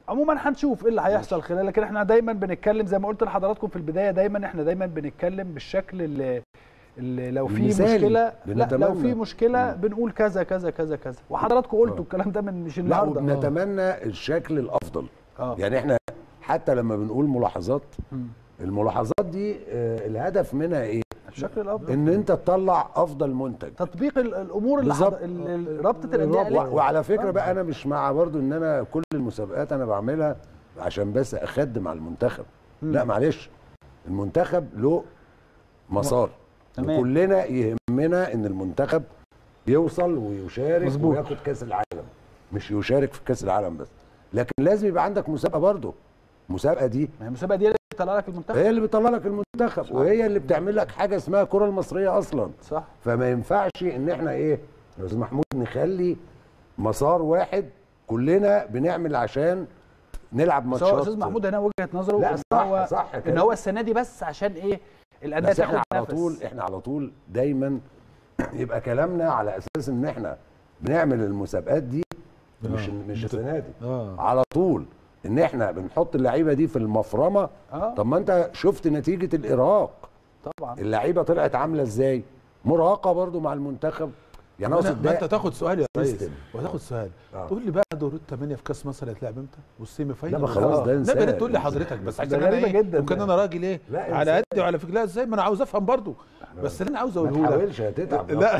عموما هنشوف ايه اللي هيحصل خلال لكن احنا دايما بنتكلم زي ما قلت لحضراتكم في البدايه دايما احنا دايما بنتكلم بالشكل اللي, اللي لو في المثالي. مشكله لا لو بنتمنى. في مشكله مم. بنقول كذا كذا كذا كذا وحضراتكم قلتوا آه. الكلام ده من مش لا النهارده وبنتمنى الشكل الافضل اه يعني احنا حتى لما بنقول ملاحظات مم. الملاحظات دي آه، الهدف منها ايه الشكل الافضل ان انت تطلع افضل منتج تطبيق ال- الامور اللي بالظبط. حض... ال- ال- رابطه الانديه و- قالت. وعلى فكره بقى انا مش مع برضو ان انا كل المسابقات انا بعملها عشان بس اخدم على المنتخب لا معلش المنتخب له مسار تمام. وكلنا يهمنا ان المنتخب يوصل ويشارك مظبوط. وياخد كاس العالم مش يشارك في كاس العالم بس لكن لازم يبقى عندك مسابقه برضو المسابقه دي ما هي المسابقه دي اللي بتطلع لك المنتخب هي اللي بتطلع لك المنتخب وهي اللي بتعمل لك حاجه اسمها الكره المصريه اصلا صح فما ينفعش ان احنا ايه يا استاذ محمود نخلي مسار واحد كلنا بنعمل عشان نلعب بس ماتشات هو استاذ محمود هنا وجهه نظره لا إن صح هو صح ان كده. هو السنه دي بس عشان ايه الانديه بس احنا تاخد على نفس طول احنا على طول دايما يبقى كلامنا على اساس ان احنا بنعمل المسابقات دي مش مش السنه دي اه على طول ان احنا بنحط اللعيبه دي في المفرمه اه طب ما انت شفت نتيجه الارهاق طبعا اللعيبه طلعت عامله ازاي مرهقه برضو مع المنتخب يعني ما اقصد ما انت ده تاخد سؤال يا ريس سيستم. وتاخد سؤال آه. تقول لي بقى دور الثمانيه في كاس مصر هيتلعب امتى والسيمي فاينل لا ما خلاص ده لا انساه. بقيت تقول لي حضرتك بس ده عشان انا غريبة ايه جدا ممكن ده. انا راجل ايه لا على إنسان. قدي وعلى فكره لا ازاي ما انا عاوز افهم برضو بس اللي انا عاوز ما اقوله لك تحاولش هتتعب لا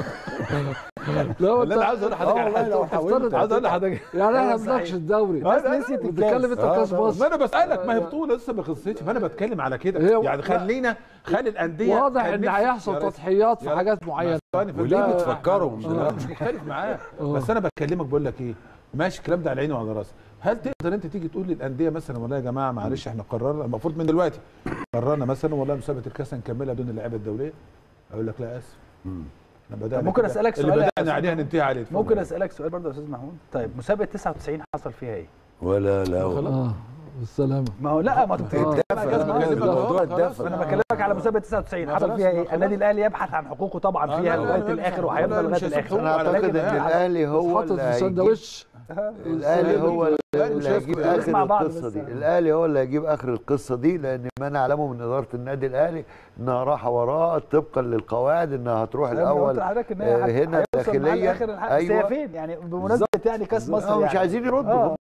لا اللي انا عاوز اقول لحضرتك على حاجه لو حاولت عاوز اقول لحضرتك يعني احنا صحيح. بنناقش الدوري الناس لا، لا، نسيت الكاس بتتكلم انت في كاس آه، مصر ما انا بسالك ما هي بطوله لسه ما خلصتش فانا بتكلم على كده هي- يعني خلينا خلي الانديه واضح كان ان نفسي- هيحصل يا ريس- تضحيات في يا حاجات معينه ثواني في وليه ده- بتفكروا من لا دلوقتي؟ مش مختلف معاه آه. بس انا بكلمك بقول لك ايه ماشي الكلام ده على عيني وعلى راسي هل تقدر انت تيجي تقول للانديه مثلا والله يا جماعه معلش احنا قررنا المفروض من دلوقتي قررنا مثلا والله مسابقه الكاس هنكملها بدون اللعيبه الدوليه اقول لك لا اسف احنا بدانا ممكن كده. أسألك اللي سؤال يا بدانا أستاذ عليه هننتهي عليه اتفضل. ممكن اسالك سؤال برضه يا استاذ محمود طيب مسابقه 99 حصل فيها ايه ولا لا ولا. اه بالسلامه ما هو لا ما انت آه. بتتكلم الدفع على كاس أنا مصر. بكلمك موضوع خلاص، الدفع انا بكلمك على مسابقه 99 ما حصل خلاص، فيها ما ايه خلاص. النادي الاهلي يبحث عن حقوقه طبعا آه، فيها لا، لغايه لا، الاخر لا، وهيفضل لا، لغايه مش هيسيبهم. الاخر انا على اعتقد كده ان يعني. الاهلي هو اتحطت اللي في هيجيب سندوتش الاهلي هو لا، اللي مش هيجيب هيسكت. نسمع اخر بعض القصه بس. دي الاهلي هو اللي هيجيب اخر القصه دي لان ما نعلمه من اداره النادي الاهلي انها راحه وراه طبقا للقواعد انها هتروح أنا قلت الاول لحضرتك ان آه، هي هنا هيوصل معاه داخليا لآخر الحلقة. بس هي ايوه فين يعني بمناسبه يعني كاس مصر آه، مش يعني. عايزين يردوا آه. هم